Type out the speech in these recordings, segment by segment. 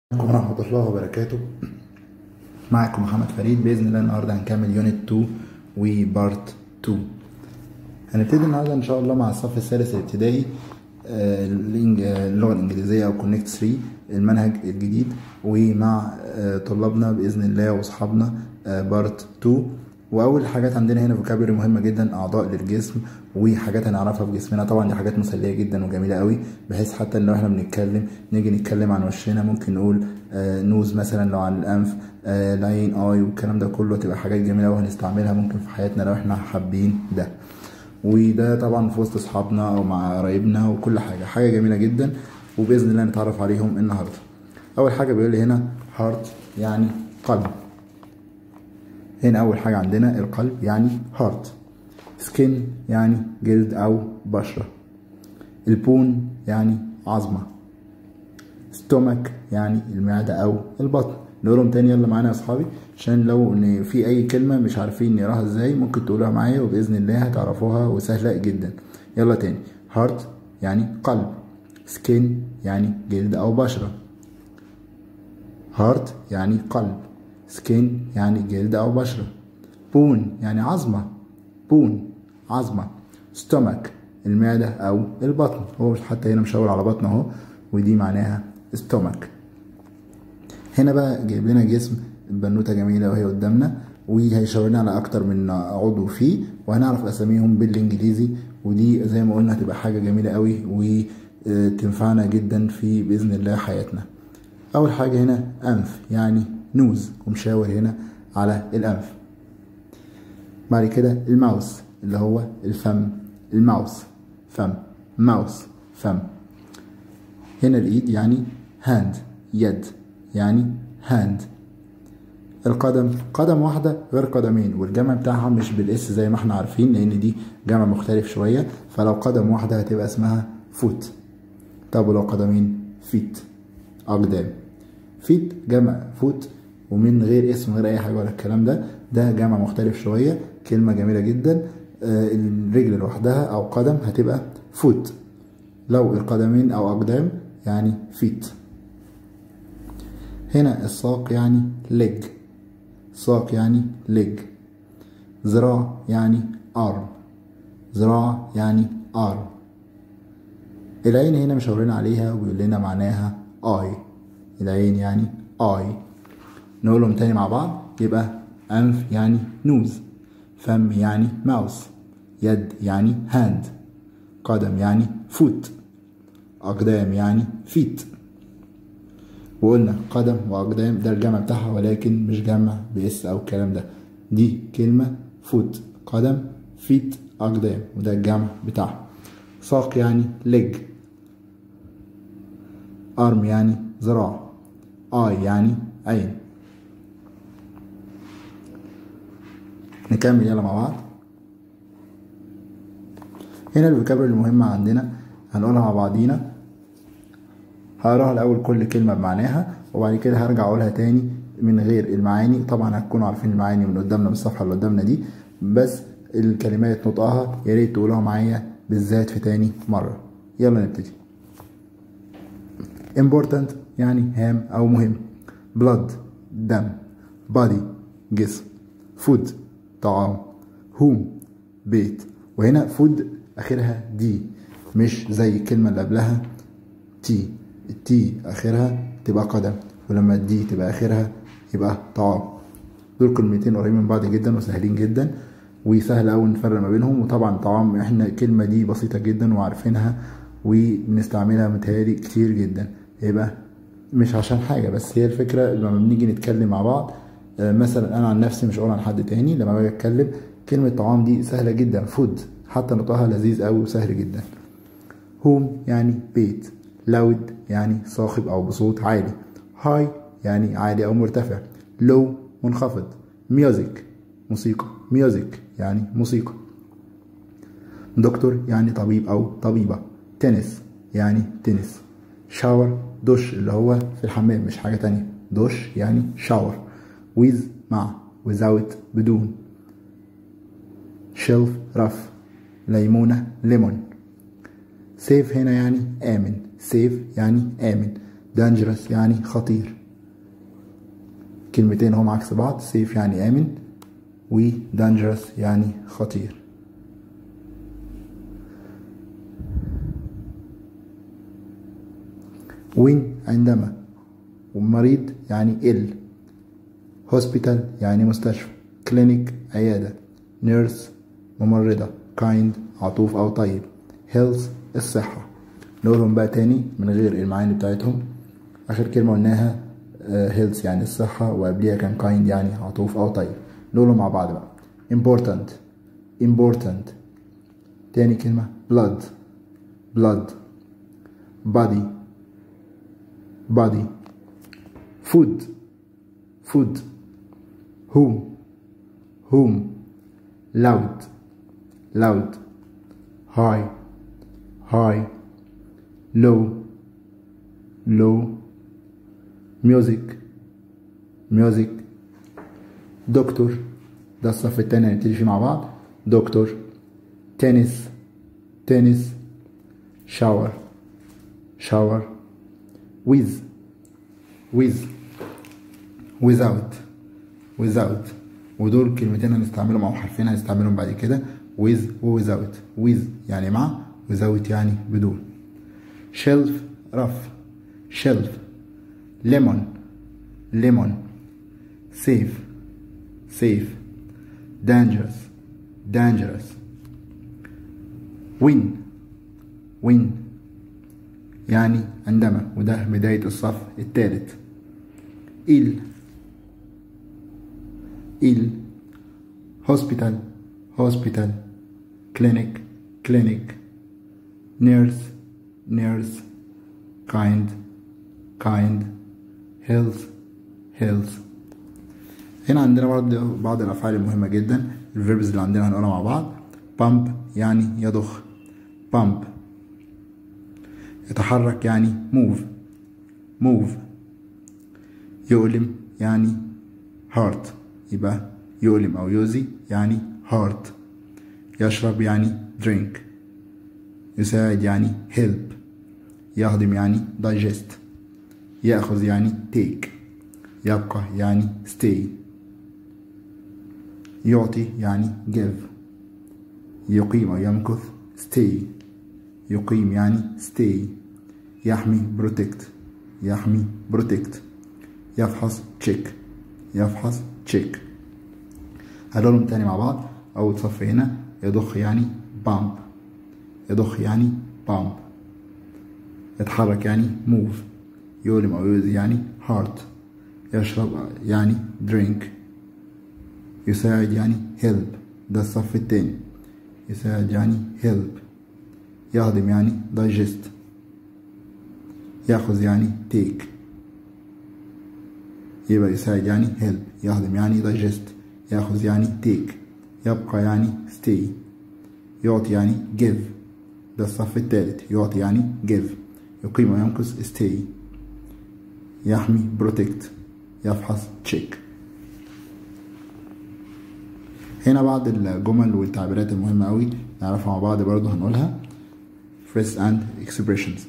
عليكم ورحمة الله وبركاته معكم محمد فريد بإذن الله النهاردة هنكمل يونت 2 وبارت 2 هنبتدي النهاردة إن شاء الله مع الصف الثالث الابتدائي آه، الإنج- آه، اللغة الإنجليزية أو كونكت 3 المنهج الجديد ومع آه، طلابنا بإذن الله وأصحابنا بارت 2 واول حاجات عندنا هنا فوكابولري مهمه جدا اعضاء للجسم وحاجات هنعرفها في جسمنا طبعا دي حاجات مسليه جدا وجميله قوي بحيث حتى لو احنا بنتكلم نيجي نتكلم عن وشنا ممكن نقول آه نوز مثلا لو عن الانف آه العين اي والكلام ده كله تبقى حاجات جميله قوي هنستعملها ممكن في حياتنا لو احنا حابين ده وده طبعا في وسط اصحابنا او مع قرايبنا وكل حاجه حاجه جميله جدا وباذن الله نتعرف عليهم النهارده اول حاجه بيقول لي هنا هارت يعني قلب هنا أول حاجة عندنا القلب يعني heart skin يعني جلد أو بشرة البون يعني عظمة stomach يعني المعدة أو البطن نقولهم تاني يلا معانا يا أصحابي عشان لو إن في أي كلمة مش عارفين نقراها إزاي ممكن تقولوها معايا وبإذن الله هتعرفوها وسهلة جدا يلا تاني heart يعني قلب skin يعني جلد أو بشرة heart يعني قلب سكين يعني جلد أو بشرة بون يعني عظمة بون عظمة ستومك المعدة أو البطن هو مش حتى هنا مشاور على بطن أهو ودي معناها ستومك هنا بقى جايب لنا جسم بنوتة جميلة وهي قدامنا وهيشاورنا على أكتر من عضو فيه وهنعرف أساميهم بالإنجليزي ودي زي ما قلنا هتبقى حاجة جميلة قوي وتنفعنا جدا في بإذن الله حياتنا أول حاجة هنا أنف يعني نوز ومشاور هنا على الأنف بعد كده الماوس اللي هو الفم الماوس فم ماوس فم هنا الإيد يعني هاند يد يعني هاند القدم قدم واحدة غير قدمين والجمع بتاعها مش بالاس زي ما احنا عارفين لأن دي جمع مختلف شوية فلو قدم واحدة هتبقى اسمها فوت طب ولو قدمين فيت أقدام فيت جمع فوت ومن غير اسم غير اي حاجه ولا الكلام ده ده جمع مختلف شويه كلمه جميله جدا آه الرجل لوحدها او قدم هتبقى فوت لو القدمين او اقدام يعني فيت هنا الساق يعني لج ساق يعني لج ذراع يعني ارم ذراع يعني ارم العين هنا مشاورين عليها وبيقول لنا معناها اي العين يعني اي نقولهم تاني مع بعض يبقى أنف يعني نوز فم يعني ماوس يد يعني هاند قدم يعني فوت أقدام يعني فيت وقلنا قدم وأقدام ده الجمع بتاعها ولكن مش جمع بإس أو الكلام ده دي كلمة فوت قدم فيت أقدام وده الجمع بتاعها ساق يعني لج أرم يعني ذراع آي يعني عين نكمل يلا مع بعض هنا الفوكابولري المهمة عندنا هنقولها مع بعضينا هقراها الأول كل كلمة بمعناها وبعد كده هرجع أقولها تاني من غير المعاني طبعا هتكونوا عارفين المعاني من قدامنا من الصفحة اللي قدامنا دي بس الكلمات نطقها يا ريت تقولوها معايا بالذات في تاني مرة يلا نبتدي important يعني هام أو مهم blood دم body جسم food طعام هوم بيت وهنا فود اخرها دي مش زي الكلمة اللي قبلها تي التي اخرها تبقى قدم ولما الدي تبقى اخرها يبقى طعام دول كلمتين قريبين من بعض جدا وسهلين جدا وسهل اوي نفرق ما بينهم وطبعا طعام احنا الكلمة دي بسيطة جدا وعارفينها وبنستعملها متهيألي كتير جدا يبقى مش عشان حاجة بس هي الفكرة لما بنيجي نتكلم مع بعض مثلا انا عن نفسي مش هقول عن حد تاني لما باجي اتكلم كلمه طعام دي سهله جدا فود حتى نطقها لذيذ قوي وسهل جدا هوم يعني بيت لاود يعني صاخب او بصوت عالي هاي يعني عالي او مرتفع لو منخفض ميوزك موسيقى ميوزك يعني موسيقى دكتور يعني طبيب او طبيبه تنس يعني تنس شاور دش اللي هو في الحمام مش حاجه تانية دش يعني شاور with مع without بدون shelf رف ليمونة ليمون safe هنا يعني آمن safe يعني آمن dangerous يعني خطير كلمتين هم عكس بعض safe يعني آمن و dangerous يعني خطير وين عندما ومريض يعني ill hospital يعني مستشفى clinic عيادة nurse ممرضة kind عطوف أو طيب health الصحة نقولهم بقى تاني من غير المعاني بتاعتهم آخر كلمة قلناها health يعني الصحة وقبليها كان kind يعني عطوف أو طيب نقولهم مع بعض بقى important important تاني كلمة blood blood body body food food whom whom loud loud high high low low music music دكتور ده الصف التاني هنبتدي فيه مع بعض دكتور تنس تنس شاور شاور with with without without ودول كلمتين هنستعملهم او حرفين هنستعملهم بعد كده with و without with يعني مع without يعني بدون shelf رف shelf lemon lemon safe safe dangerous dangerous win win يعني عندما وده بداية الصف الثالث إل إل hospital hospital clinic clinic nurse nurse kind kind health health هنا عندنا برضه بعض الأفعال المهمة جدا الفيربز اللي عندنا هنقولها مع بعض pump يعني يضخ pump يتحرك يعني move move يؤلم يعني heart يبقى يؤلم أو يؤذي يعني heart يشرب يعني drink يساعد يعني help يهضم يعني digest يأخذ يعني take يبقى يعني stay يعطي يعني give يقيم أو يمكث stay يقيم يعني stay يحمي protect يحمي protect يفحص check يفحص check هنقولهم تاني مع بعض أول صف هنا يضخ يعني pump يضخ يعني pump يتحرك يعني move يؤلم أو يؤذي يعني heart يشرب يعني drink يساعد يعني help ده الصف التاني يساعد يعني help يهضم يعني digest ياخذ يعني take يبقى يساعد يعني help يهضم يعني digest ياخذ يعني take يبقى يعني stay يعطي يعني give ده الصف الثالث يعطي يعني give يقيم ويمكث stay يحمي protect يفحص check هنا بعض الجمل والتعبيرات المهمة أوي نعرفها مع بعض برضه هنقولها phrases and expressions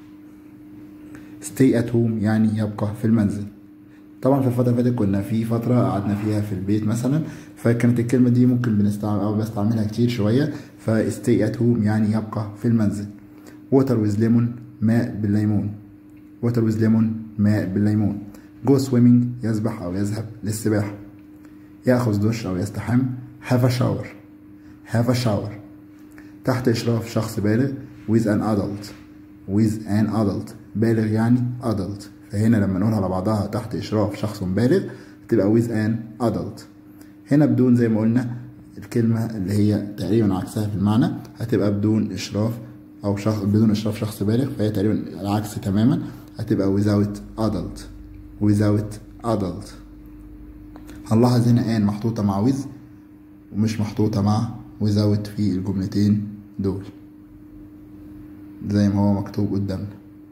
stay at home يعني يبقى في المنزل طبعا في الفترة اللي فاتت كنا في فترة قعدنا فيها في البيت مثلا فكانت الكلمة دي ممكن بنستعمل أو بستعملها كتير شوية ف stay at home يعني يبقى في المنزل water with lemon ماء بالليمون water with lemon ماء بالليمون go swimming يسبح أو يذهب للسباحة يأخذ دش أو يستحم have a shower have a shower تحت إشراف شخص بالغ with an adult with an adult بالغ يعني adult فهنا لما نقولها على بعضها تحت إشراف شخص بالغ تبقى with an adult هنا بدون زي ما قلنا الكلمة اللي هي تقريبا عكسها في المعنى هتبقى بدون إشراف أو شخص بدون إشراف شخص بالغ فهي تقريبا العكس تماما هتبقى without adult without adult هنلاحظ هنا ان محطوطة مع with ومش محطوطة مع without في الجملتين دول زي ما هو مكتوب قدامنا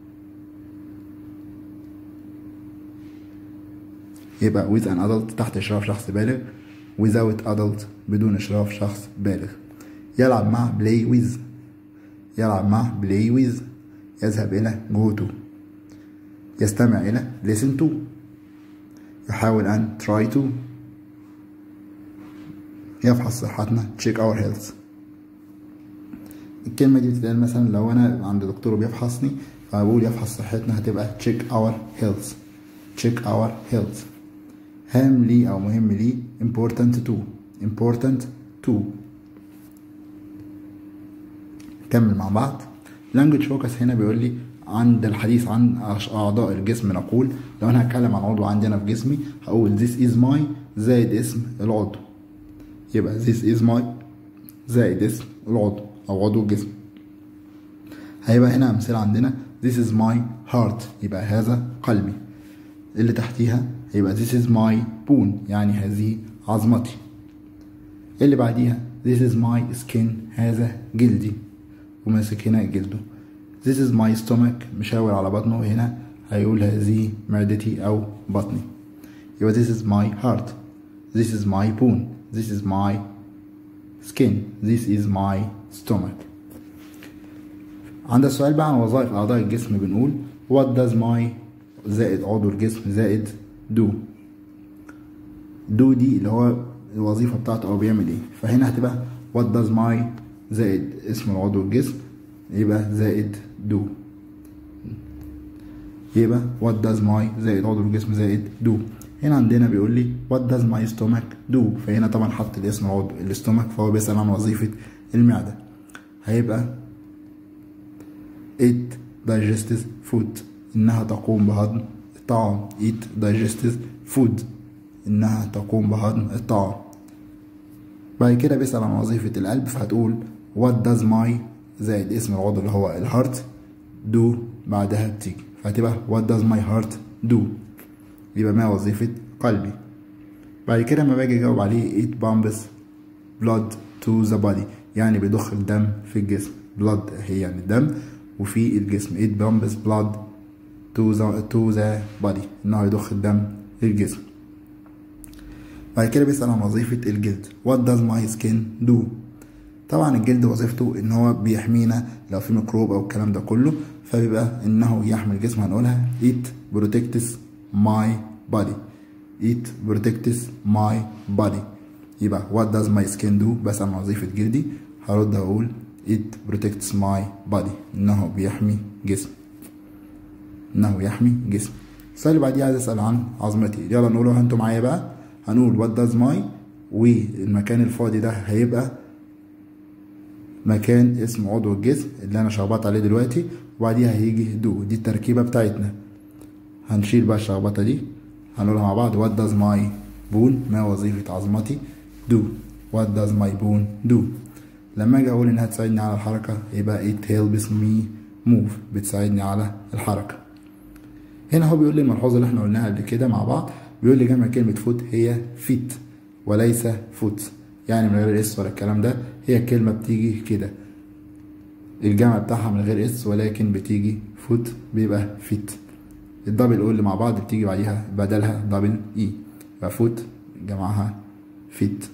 يبقى with an adult تحت إشراف شخص بالغ without adult بدون إشراف شخص بالغ يلعب مع play with يلعب مع play with يذهب إلى go to يستمع إلى listen to يحاول أن try to يفحص صحتنا check our health الكلمة دي بتتقال مثلا لو أنا عند دكتور بيفحصني فبقول يفحص صحتنا هتبقى check our health check our health هام لي أو مهم لي important to important to نكمل مع بعض language focus هنا بيقول لي عند الحديث عن أعضاء الجسم نقول لو أنا هتكلم عن عضو عندي أنا في جسمي هقول this is my زائد اسم العضو يبقى this is my زائد اسم العضو أو عضو الجسم هيبقى هنا أمثلة عندنا this is my heart يبقى هذا قلبي اللي تحتيها هيبقى this is my bone يعني هذه عظمتي اللي بعديها this is my skin هذا جلدي وماسك هنا جلده this is my stomach مشاور على بطنه هنا هيقول هذه معدتي أو بطني يبقى this is my heart this is my bone this is my skin this is my stomach عند السؤال بقى عن وظائف أعضاء الجسم بنقول what does my زائد عضو الجسم زائد do do دي اللي هو الوظيفة بتاعته أو بيعمل إيه فهنا هتبقى what does my زائد اسم العضو الجسم يبقى زائد do يبقى what does my زائد عضو الجسم زائد do هنا عندنا بيقول لي what does my stomach do فهنا طبعا حط الاسم العضو الاستومك فهو بيسأل عن وظيفة المعدة هيبقى it digests food إنها تقوم بهضم الطعام it digests food إنها تقوم بهضم الطعام بعد كده بيسأل عن وظيفة القلب فهتقول what does my زائد اسم العضو اللي هو الهارت do بعدها بتيجي فهتبقى what does my heart do يبقى ما وظيفة قلبي بعد كده لما باجي اجاوب عليه it pumps blood to the body يعني بيضخ الدم في الجسم blood هي يعني الدم وفي الجسم it pumps blood to the, to the body انه يضخ الدم للجسم بعد كده بيسأل عن وظيفة الجلد what does my skin do طبعا الجلد وظيفته ان هو بيحمينا لو في ميكروب او الكلام ده كله فبيبقى انه يحمي الجسم هنقولها it protects my body it protects my body يبقى what does my skin do بسأل عن وظيفة جلدي هرد هقول it protects my body انه بيحمي جسم انه يحمي جسم السؤال اللي بعديه عايز اسال عن عظمتي يلا نقوله انتوا معايا بقى هنقول what does my والمكان الفاضي ده هيبقى مكان اسم عضو الجسم اللي انا شخبطت عليه دلوقتي وبعديها هيجي دو دي التركيبة بتاعتنا هنشيل بقى الشخبطة دي هنقولها مع بعض what does my bone ما وظيفة عظمتي do what does my bone do لما اجي اقول انها تساعدني على الحركة يبقى it helps me move بتساعدني على الحركة هنا هو بيقول لي الملحوظة اللي احنا قلناها قبل كده مع بعض بيقول لي جمع كلمة فوت هي فيت وليس فوت يعني من غير اس ولا الكلام ده هي الكلمة بتيجي كده الجمع بتاعها من غير اس ولكن بتيجي فوت بيبقى فيت الدبل او اللي مع بعض بتيجي بعديها بدلها دبل اي يبقى فوت جمعها فيت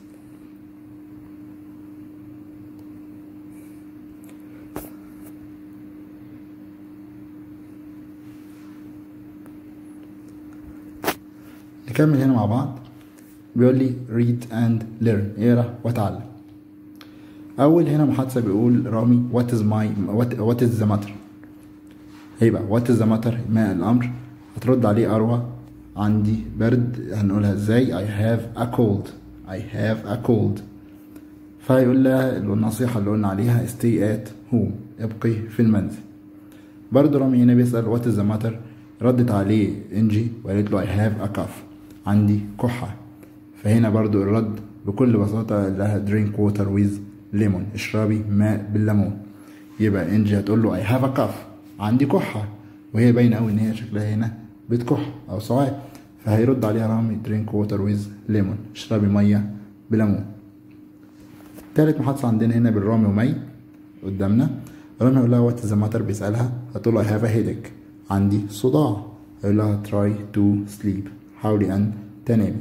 نكمل هنا مع بعض بيقول لي read and learn اقرا واتعلم اول هنا محادثه بيقول رامي what is my what, what is the matter هيبقى what is the matter ما الامر هترد عليه اروى عندي برد هنقولها ازاي I have a cold I have a cold فهيقول لها النصيحة اللي قلنا عليها stay at home ابقي في المنزل برضه رامي هنا بيسأل what is the matter ردت عليه انجي وقالت له I have a cough عندي كحة فهنا برضو الرد بكل بساطة لها drink water with lemon اشربي ماء بالليمون يبقى انجي هتقول له I have a cough عندي كحة وهي باينة أوي إن هي شكلها هنا بتكح أو صعاب فهيرد عليها رامي drink water with lemon اشربي مية بليمون تالت محادثة عندنا هنا بالرامي ومي قدامنا رامي يقول لها وات ذا ماتر بيسألها هتقول له I have a headache عندي صداع يقول لها try to sleep حاولي أن تنامي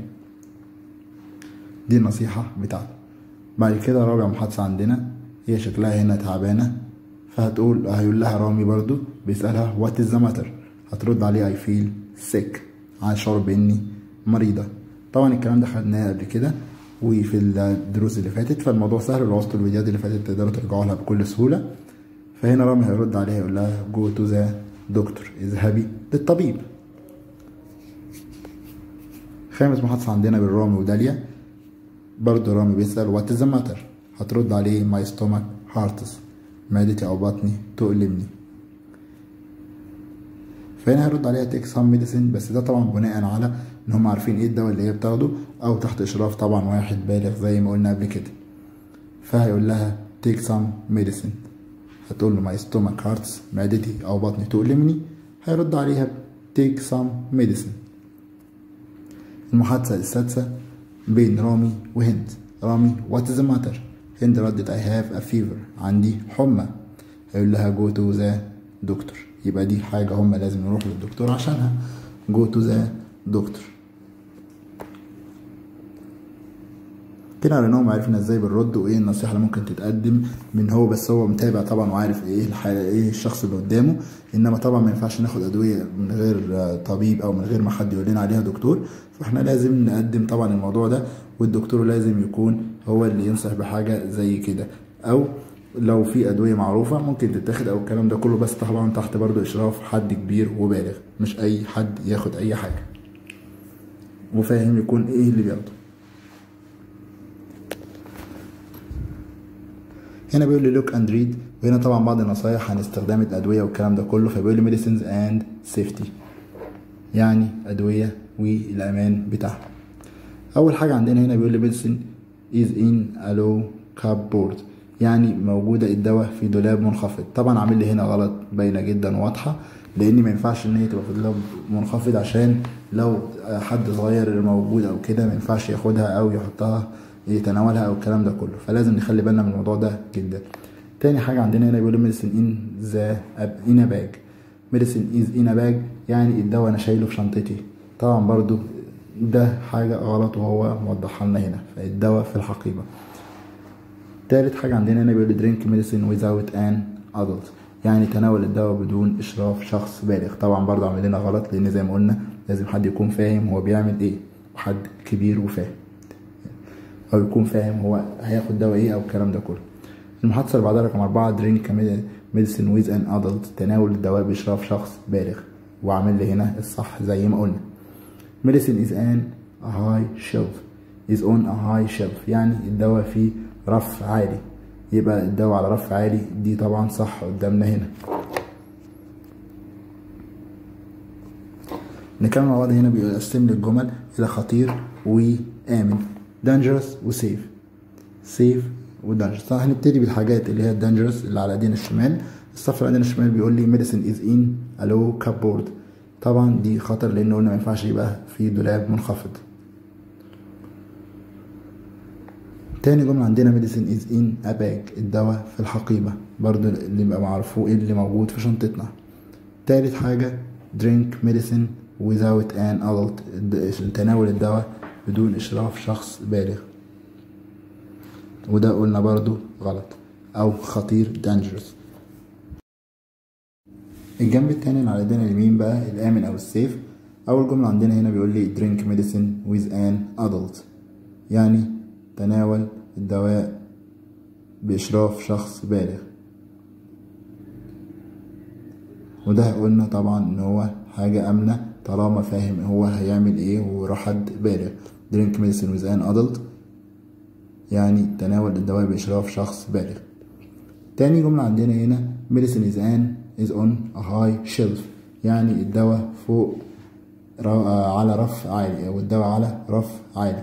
دي النصيحة بتاعته بعد كده رابع محادثة عندنا هي شكلها هنا تعبانة فهتقول هيقول لها رامي برضو بيسألها what is the matter هترد عليه I feel sick عن شعور بإني مريضة طبعا الكلام ده خدناه قبل كده وفي الدروس اللي فاتت فالموضوع سهل لو وصلتوا الفيديوهات اللي فاتت تقدروا ترجعوا لها بكل سهولة فهنا رامي هيرد عليها يقول لها جو تو ذا دكتور اذهبي للطبيب خامس محادثة عندنا بين رامي وداليا برضه رامي بيسأل وات از ماتر هترد عليه ماي ستومك هارتس معدتي أو بطني تؤلمني فهنا هيرد عليها تيك سام ميديسين بس ده طبعا بناء على ان هم عارفين ايه الدواء اللي هي بتاخده او تحت اشراف طبعا واحد بالغ زي ما قلنا قبل كده فهيقول لها تيك سام ميديسين هتقول له ماي ستومك هارتس معدتي او بطني تؤلمني هيرد عليها تيك سام ميديسين المحادثة السادسة بين رامي وهند رامي وات از ماتر هند ردت I have a fever عندي حمى هيقول لها go to the دكتور يبقى دي حاجة هما لازم يروحوا للدكتور عشانها go to the دكتور كده عرفناهم عرفنا ازاي بنرد وايه النصيحة اللي ممكن تتقدم من هو بس هو متابع طبعا وعارف ايه الحالة ايه الشخص اللي قدامه انما طبعا ما ينفعش ناخد ادوية من غير طبيب او من غير ما حد يقول لنا عليها دكتور فاحنا لازم نقدم طبعا الموضوع ده والدكتور لازم يكون هو اللي ينصح بحاجة زي كده او لو في ادوية معروفة ممكن تتاخد او الكلام ده كله بس طبعا تحت برضو اشراف حد كبير وبالغ مش اي حد ياخد اي حاجة وفاهم يكون ايه اللي بياخده هنا بيقول لي لوك اند ريد وهنا طبعا بعض النصايح عن استخدام الادويه والكلام ده كله فبيقول لي ميديسنز اند سيفتي يعني ادويه والامان بتاعها اول حاجه عندنا هنا بيقول لي ميديسن از ان الو كابورد يعني موجوده الدواء في دولاب منخفض طبعا عامل لي هنا غلط باينه جدا واضحه لان ما ينفعش ان هي تبقى في دولاب منخفض عشان لو حد صغير موجود او كده ما ينفعش ياخدها او يحطها يتناولها او الكلام ده كله فلازم نخلي بالنا من الموضوع ده جدا تاني حاجه عندنا هنا بيقول ميديسن ان ذا ان باج ميديسن از ان باج يعني الدواء انا شايله في شنطتي طبعا برضو ده حاجه غلط وهو موضحها لنا هنا فالدواء في الحقيبه تالت حاجه عندنا هنا بيقول درينك ميديسن without ان adult يعني تناول الدواء بدون اشراف شخص بالغ طبعا برضو عامل لنا غلط لان زي ما قلنا لازم حد يكون فاهم هو بيعمل ايه وحد كبير وفاهم او يكون فاهم هو هياخد دواء ايه او الكلام ده كله المحادثه اللي بعدها رقم أربعة درينك ميديسن ويز ان ادلت تناول الدواء باشراف شخص بالغ وعامل لي هنا الصح زي ما قلنا ميديسن از ان هاي شيلف از اون ا هاي شيلف يعني الدواء في رف عالي يبقى الدواء على رف عالي دي طبعا صح قدامنا هنا نكمل مع بعض هنا بيقسم لي الجمل الى خطير وامن dangerous وسيف سيف ودانجرس طبعا هنبتدي بالحاجات اللي هي الدانجرس اللي على ايدينا الشمال الصف اللي على ايدينا الشمال بيقول لي ميديسن از ان الو كابورد طبعا دي خطر لان قلنا ما ينفعش يبقى في دولاب منخفض تاني جملة عندنا ميديسن از ان اباج الدواء في الحقيبة برضو اللي يبقى معرفوه ايه اللي موجود في شنطتنا تالت حاجة drink medicine without an adult تناول الدواء بدون إشراف شخص بالغ وده قلنا برضو غلط أو خطير dangerous الجنب التاني اللي على ايدينا اليمين بقى الآمن أو السيف أول جملة عندنا هنا بيقول لي drink medicine with an adult يعني تناول الدواء بإشراف شخص بالغ وده قلنا طبعا إن هو حاجة آمنة طالما فاهم هو هيعمل ايه وراح حد بالغ drink medicine with an adult يعني تناول الدواء بإشراف شخص بالغ تاني جملة عندنا هنا medicine is an is on a high shelf يعني الدواء فوق على رف عالي أو الدواء على رف عالي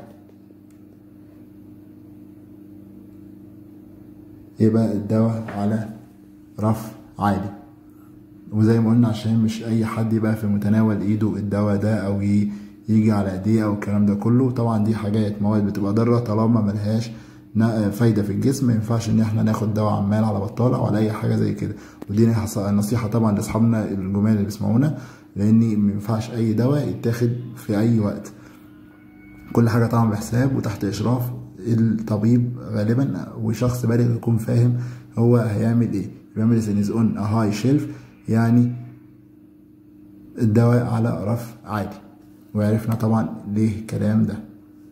يبقى الدواء على رف عالي وزي ما قلنا عشان مش اي حد يبقى في متناول ايده الدواء ده او يجي على ايديه او الكلام ده كله طبعا دي حاجات مواد بتبقى ضاره طالما ملهاش فايده في الجسم ما ينفعش ان احنا ناخد دواء عمال على بطال او على اي حاجه زي كده ودي نصيحه طبعا لاصحابنا الجمال اللي بيسمعونا لان ما ينفعش اي دواء يتاخد في اي وقت كل حاجه طبعا بحساب وتحت اشراف الطبيب غالبا وشخص بالغ يكون فاهم هو هيعمل ايه يبقى ميديسن از اون ا هاي شيلف يعني الدواء على رف عالي وعرفنا طبعا ليه الكلام ده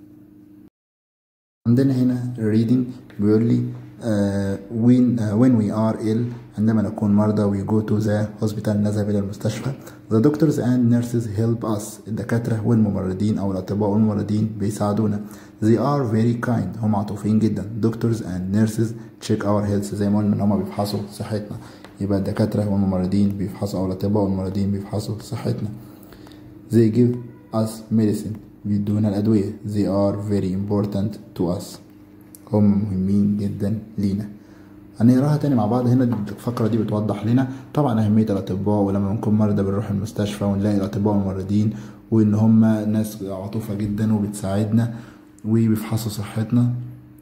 عندنا هنا reading بيقول لي uh, when, uh, when we are ill عندما نكون مرضى we go to the hospital نذهب إلى المستشفى the doctors and nurses help us الدكاترة والممرضين أو الأطباء والممرضين بيساعدونا they are very kind هم عطوفين جدا doctors and nurses check our health زي ما قلنا إن هما بيفحصوا صحتنا يبقى الدكاترة والممرضين بيفحصوا أو الأطباء والممرضين بيفحصوا صحتنا they give us medicine بيدونا الأدوية they are very important to us هم مهمين جدا لينا هنقراها تاني مع بعض هنا الفقرة دي بتوضح لنا طبعا أهمية الأطباء ولما نكون مرضى بنروح المستشفى ونلاقي الأطباء والممرضين وإن هم ناس عطوفة جدا وبتساعدنا وبيفحصوا صحتنا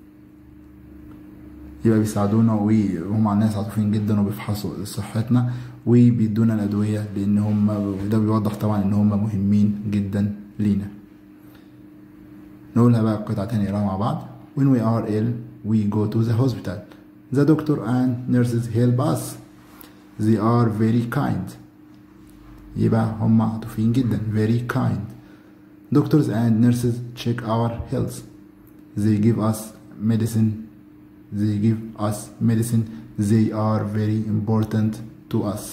يبقى بيساعدونا وهم ناس عاطفيين جدا وبيفحصوا صحتنا وبيدونا الأدوية لأن هم وده بيوضح طبعا إن هم مهمين جدا لينا نقولها بقى قطعة تانية نقراها مع بعض When we are ill we go to the hospital The doctor and nurses help us They are very kind يبقى هم عاطفيين جدا very kind Doctors and nurses check our health They give us medicine They give us medicine They are very important to us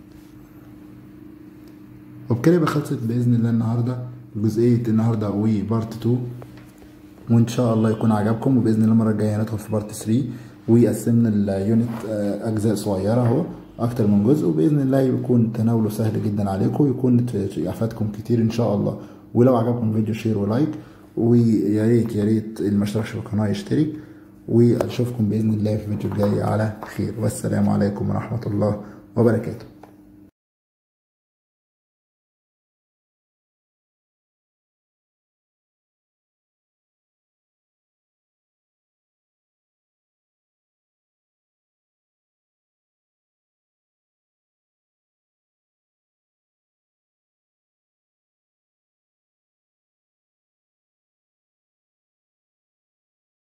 وبكده يبقى خلصت بإذن الله النهاردة جزئية النهاردة وبارت 2 وإن شاء الله يكون عجبكم وبإذن الله المرة الجاية هندخل في بارت 3 وقسمنا اليونت أجزاء صغيرة أهو أكتر من جزء وبإذن الله يكون تناوله سهل جدا عليكم ويكون أفادكم كتير إن شاء الله ولو عجبكم الفيديو شير ولايك ويا ريت يا ريت اللي ما اشتركش في القناة يشترك واشوفكم باذن الله في الفيديو الجاي على خير والسلام عليكم ورحمه الله وبركاته